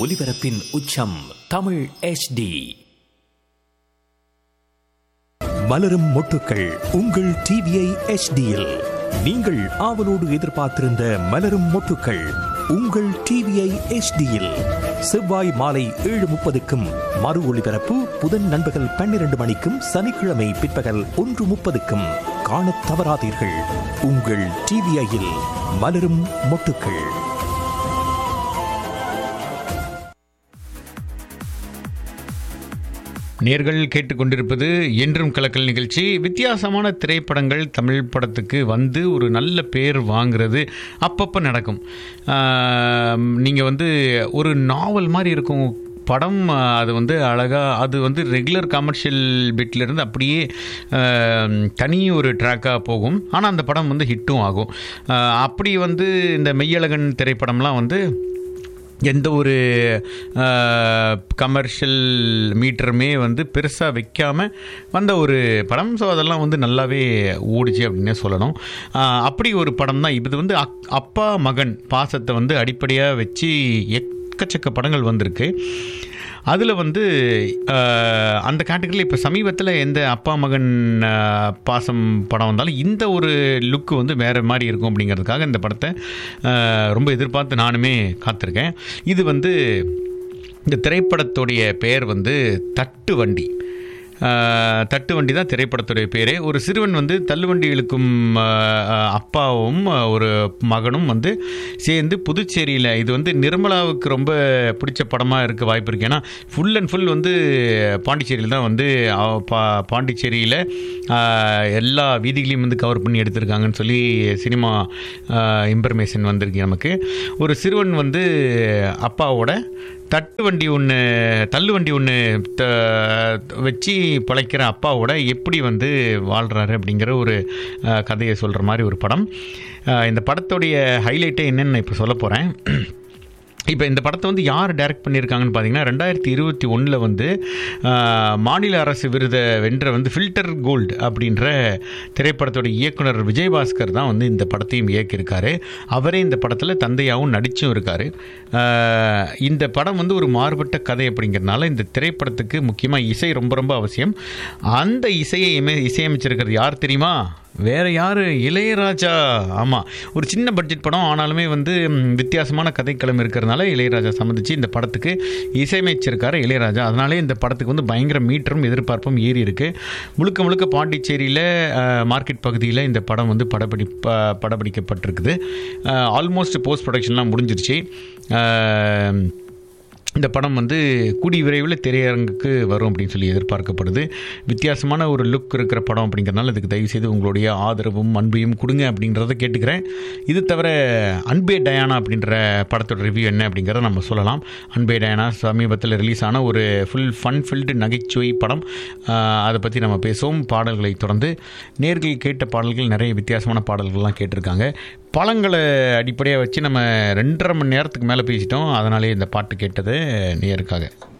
ஒலிபரப்பின் உச்சம் தமிழ் HD மலரும் மொட்டுக்கள் உங்கள் டிவியை HDயில் நீங்கள் ஆவலோடு எதிர்பார்த்திருந்த மலரும் மொட்டுக்கள் உங்கள் டிவியை HDயில் செவ்வாய் மாலை ஏழு முப்பதுக்கும் மறு ஒளிபரப்பு புதன் நண்பகல் பன்னிரண்டு மணிக்கும் சனிக்கிழமை பிற்பகல் ஒன்று முப்பதுக்கும் காணத் தவறாதீர்கள் உங்கள் டிவிஐயில் மலரும் மொட்டுக்கள் நேர்கள் கேட்டுக்கொண்டிருப்பது என்றும் கலக்கல் நிகழ்ச்சி வித்தியாசமான திரைப்படங்கள் தமிழ் படத்துக்கு வந்து ஒரு நல்ல பேர் வாங்குறது அப்பப்போ நடக்கும் நீங்கள் வந்து ஒரு நாவல் மாதிரி இருக்கும் படம் ஆஹ், அது வந்து அழகாக அது வந்து ரெகுலர் கமர்ஷியல் பிட்லேருந்து அப்படியே ஆஹ், தனி ஒரு ட்ராக்காக போகும் ஆனால் அந்த படம் வந்து ஹிட்டும் ஆகும் ஆஹ், அப்படி வந்து இந்த மெய்யழகன் திரைப்படம்லாம் வந்து எந்த ஒரு கமர்ஷியல் மீட்டருமே வந்து பெருசாக வைக்காமல் வந்த ஒரு படம் ஸோ அதெல்லாம் வந்து நல்லாவே ஓடிச்சு அப்படின்னே சொல்லணும் ஆஹ் அப்படி ஒரு படம் தான் இது வந்து அக் அப்பா மகன் பாசத்தை வந்து அடிப்படையாக வச்சு எக்கச்சக்க படங்கள் வந்திருக்கு அதில் வந்து ஆஹ், அந்த கேட்டகரியில் இப்போ சமீபத்தில் எந்த அப்பா மகன் ஆஹ், பாசம் படம் வந்தாலும் இந்த ஒரு லுக்கு வந்து வேறு மாதிரி இருக்கும் அப்படிங்கிறதுக்காக இந்த படத்தை ஆஹ், ரொம்ப எதிர்பார்த்து நானுமே காத்திருக்கேன் இது வந்து இந்த திரைப்படத்துடைய பெயர் வந்து தட்டு வண்டி ஆஹ், தட்டு வண்டி தான் திரைப்படத்துடைய பேரே ஒரு சிறுவன் வந்து தள்ளுவண்டி இழுக்கும் ஆஹ், ஆஹ், அப்பாவும் ஆஹ், ஒரு மகனும் வந்து சேர்ந்து புதுச்சேரியில் இது வந்து நிர்மலாவுக்கு ரொம்ப பிடிச்ச படமாக இருக்க வாய்ப்பு இருக்குது ஏன்னா ஃபுல் அண்ட் ஃபுல் வந்து பாண்டிச்சேரியில் தான் வந்து அவ பா பாண்டிச்சேரியில் எல்லா வீதிகளையும் வந்து கவர் பண்ணி எடுத்திருக்காங்கன்னு சொல்லி சினிமா இன்ஃபர்மேஷன் வந்திருக்கு நமக்கு ஒரு சிறுவன் வந்து அப்பாவோட தட்டு வண்டி ஒன்று தள்ளு வண்டி ஒன்று வச்சு பிழைக்கிற அப்பாவோட எப்படி வந்து வாழ்கிறாரு அப்படிங்கிற ஒரு அஹ், கதையை சொல்கிற மாதிரி ஒரு படம் அஹ், இந்த படத்துடைய ஹைலைட்டே என்னன்னு இப்போ சொல்ல போகிறேன் இப்போ இந்த படத்தை வந்து யார் டைரக்ட் பண்ணியிருக்காங்கன்னு பார்த்தீங்கன்னா ரெண்டாயிரத்தி இருபத்தி ஒன்றில் வந்து ஆஹ், மாநில அரசு விருதை வென்ற வந்து ஃபில்டர் கோல்டு அப்படின்ற திரைப்படத்தோட இயக்குனர் விஜயபாஸ்கர் தான் வந்து இந்த படத்தையும் இயக்கியிருக்காரு அவரே இந்த படத்தில் தந்தையாகவும் நடிச்சும் இருக்கார் இந்த படம் வந்து ஒரு மாறுபட்ட கதை அப்படிங்கிறதுனால இந்த திரைப்படத்துக்கு முக்கியமாக இசை ரொம்ப ரொம்ப அவசியம் அந்த இசையை இமை- இசையமைச்சிருக்கிறது யார் தெரியுமா வேற யாரு இளையராஜா ஆமாம் ஒரு சின்ன பட்ஜெட் படம் ஆனாலுமே வந்து ம், வித்தியாசமான கதைக்களம் இருக்கிறதுனால இளையராஜா சம்மந்திச்சு இந்த படத்துக்கு இசையமைச்சிருக்காரு இளையராஜா அதனாலே இந்த படத்துக்கு வந்து பயங்கர மீட்டரும் எதிர்பார்ப்பும் ஏறி இருக்கு முழுக்க முழுக்க பாண்டிச்சேரியில் மார்க்கெட் பகுதியில் இந்த படம் வந்து படப்பிடி ப- படப்பிடிக்கப்பட்டிருக்குது ஆல்மோஸ்ட் போஸ்ட் ப்ரொடக்ஷன்லாம் முடிஞ்சிருச்சு அஹ், இந்த படம் வந்து கூடிய விரைவில் திரையரங்குக்கு வரும் அப்படின்னு சொல்லி எதிர்பார்க்கப்படுது வித்தியாசமான ஒரு லுக் இருக்கிற படம் அப்படிங்கிறனால இதுக்கு தயவுசெய்து உங்களுடைய ஆதரவும் அன்பையும் கொடுங்க அப்படிங்கிறத கேட்டுக்கிறேன் இது தவிர அன்பே டயானா அப்படின்ற படத்தோட ரிவ்யூ என்ன அப்படிங்கிறத நம்ம சொல்லலாம் அன்பே டயானா சமீபத்தில் ரிலீஸ் ஆன ஒரு ஃபுல் ஃபன் ஃபில்டு நகைச்சுவை படம் ஆஹ், அதை பற்றி நம்ம பேசுவோம் பாடல்களை தொடர்ந்து நேர்கள் கேட்ட பாடல்கள் நிறைய வித்தியாசமான பாடல்கள்லாம் கேட்டிருக்காங்க பழங்களை அடிப்படையாக வச்சு நம்ம ரெண்டரை மணி நேரத்துக்கு மேலே பேசிட்டோம் அதனாலே இந்த பாட்டு கேட்டது நேருக்காக